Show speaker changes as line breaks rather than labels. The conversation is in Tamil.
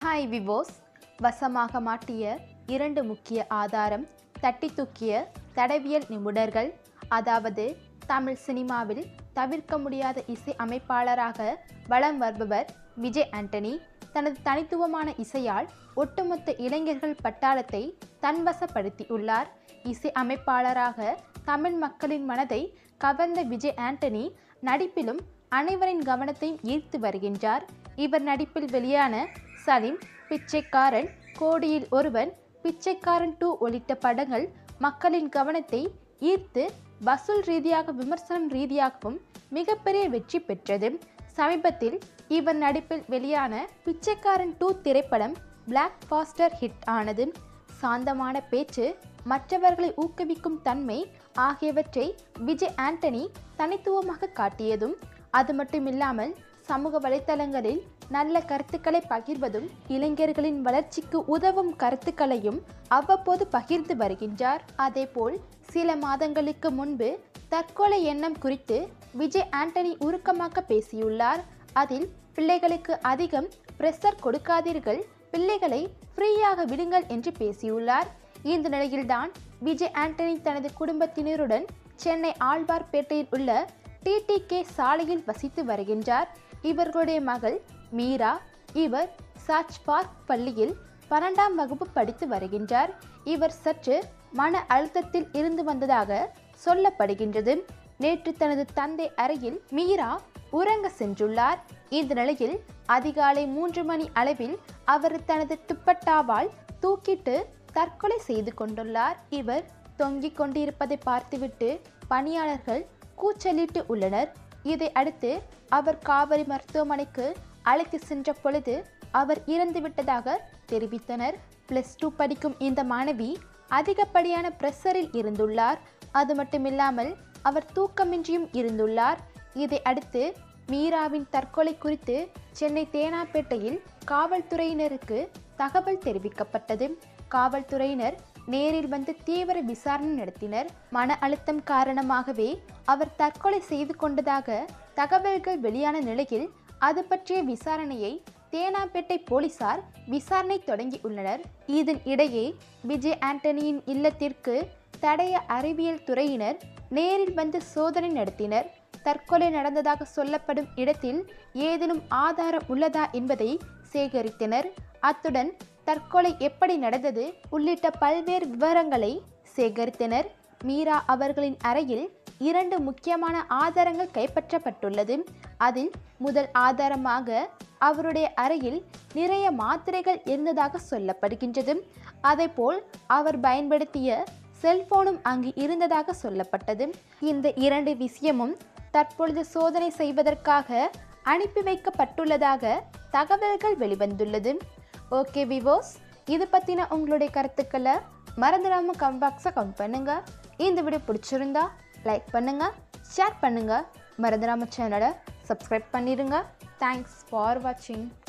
ஹாய் விவோஸ் வசமாக மாட்டிய இரண்டு முக்கிய ஆதாரம் தட்டி தூக்கிய தடவியல் நிபுணர்கள் அதாவது தமிழ் சினிமாவில் தவிர்க்க முடியாத இசை அமைப்பாளராக வலம் வருபவர் விஜய் ஆண்டனி தனது தனித்துவமான இசையால் ஒட்டுமொத்த இளைஞர்கள் பட்டாளத்தை தன்வசப்படுத்தியுள்ளார் இசை அமைப்பாளராக தமிழ் மக்களின் மனதை கவர்ந்த விஜய் ஆண்டனி நடிப்பிலும் அனைவரின் கவனத்தையும் ஈர்த்து வருகின்றார் இவர் நடிப்பில் வெளியான சலீம் பிச்சைக்காரன் கோடியில் ஒருவன் பிச்சைக்காரன் டூ உள்ளிட்ட படங்கள் மக்களின் கவனத்தை ஈர்த்து வசூல் ரீதியாக விமர்சனம் ரீதியாகவும் மிகப்பெரிய வெற்றி பெற்றது சமீபத்தில் இவர் நடிப்பில் வெளியான பிச்சைக்காரன் டூ திரைப்படம் பிளாக் பாஸ்டர் ஹிட் ஆனது சாந்தமான பேச்சு மற்றவர்களை ஊக்குவிக்கும் தன்மை ஆகியவற்றை விஜய் ஆண்டனி தனித்துவமாக காட்டியதும் அது மட்டுமில்லாமல் சமூக வலைத்தளங்களில் நல்ல கருத்துக்களை பகிர்வதும் இளைஞர்களின் வளர்ச்சிக்கு உதவும் கருத்துக்களையும் அவ்வப்போது பகிர்ந்து வருகின்றார் அதேபோல் சில மாதங்களுக்கு முன்பு தற்கொலை எண்ணம் குறித்து விஜய் ஆண்டனி உருக்கமாக பேசியுள்ளார் அதில் பிள்ளைகளுக்கு அதிகம் பிரஷர் கொடுக்காதீர்கள் பிள்ளைகளை ஃப்ரீயாக விடுங்கள் என்று பேசியுள்ளார் இந்த நிலையில்தான் விஜய் ஆண்டனி தனது குடும்பத்தினருடன் சென்னை ஆழ்வார்பேட்டையில் உள்ள டிடிகே சாலையில் வசித்து வருகின்றார் இவர்களுடைய மகள் மீரா இவர் சாச் பார்க் பள்ளியில் பன்னெண்டாம் வகுப்பு படித்து வருகின்றார் இவர் சற்று மன அழுத்தத்தில் இருந்து வந்ததாக சொல்லப்படுகின்றது நேற்று தனது தந்தை அறையில் மீரா உறங்க சென்றுள்ளார் இந்த நிலையில் அதிகாலை மூன்று மணி அளவில் அவர் தனது துப்பட்டாவால் தூக்கிட்டு தற்கொலை செய்து கொண்டுள்ளார் இவர் தொங்கிக் கொண்டிருப்பதை பார்த்துவிட்டு பணியாளர்கள் கூச்சலிட்டு உள்ளனர் இதை அடுத்து அவர் காவிரி மருத்துவமனைக்கு அழைத்து சென்ற பொழுது அவர் இறந்து விட்டதாக தெரிவித்தனர் பிளஸ் டூ படிக்கும் இந்த மாணவி அதிகப்படியான பிரஷரில் இருந்துள்ளார் அது மட்டுமில்லாமல் அவர் தூக்கமின்றியும் இருந்துள்ளார் இதை அடுத்து மீராவின் தற்கொலை குறித்து சென்னை தேனாப்பேட்டையில் காவல்துறையினருக்கு தகவல் தெரிவிக்கப்பட்டது காவல்துறையினர் நேரில் வந்து தீவிர விசாரணை நடத்தினர் மன அழுத்தம் காரணமாகவே அவர் தற்கொலை செய்து கொண்டதாக தகவல்கள் வெளியான நிலையில் அது பற்றிய விசாரணையை தேனாம்பேட்டை போலீசார் விசாரணை தொடங்கியுள்ளனர் இதன் இடையே விஜய் ஆண்டனியின் இல்லத்திற்கு தடய அறிவியல் துறையினர் நேரில் வந்து சோதனை நடத்தினர் தற்கொலை நடந்ததாக சொல்லப்படும் இடத்தில் ஏதேனும் ஆதாரம் உள்ளதா என்பதை சேகரித்தனர் அத்துடன் தற்கொலை எப்படி நடந்தது உள்ளிட்ட பல்வேறு விவரங்களை சேகரித்தனர் மீரா அவர்களின் அறையில் இரண்டு முக்கியமான ஆதாரங்கள் கைப்பற்றப்பட்டுள்ளது அதில் முதல் ஆதாரமாக அவருடைய அறையில் நிறைய மாத்திரைகள் இருந்ததாக சொல்லப்படுகின்றது அதேபோல் அவர் பயன்படுத்திய செல்போனும் அங்கு இருந்ததாக சொல்லப்பட்டது இந்த இரண்டு விஷயமும் தற்பொழுது சோதனை செய்வதற்காக அனுப்பி வைக்கப்பட்டுள்ளதாக தகவல்கள் வெளிவந்துள்ளது ஓகே விவோஸ் இது பற்றின உங்களுடைய கருத்துக்களை மறந்துடாமல் கமெண்ட் பாக்ஸை கமெண்ட் பண்ணுங்க இந்த வீடியோ பிடிச்சிருந்தா லைக் பண்ணுங்க ஷேர் பண்ணுங்க மறந்துடாம சேனலை சப்ஸ்கிரைப் பண்ணிடுங்க தேங்க்ஸ் ஃபார் வாட்சிங்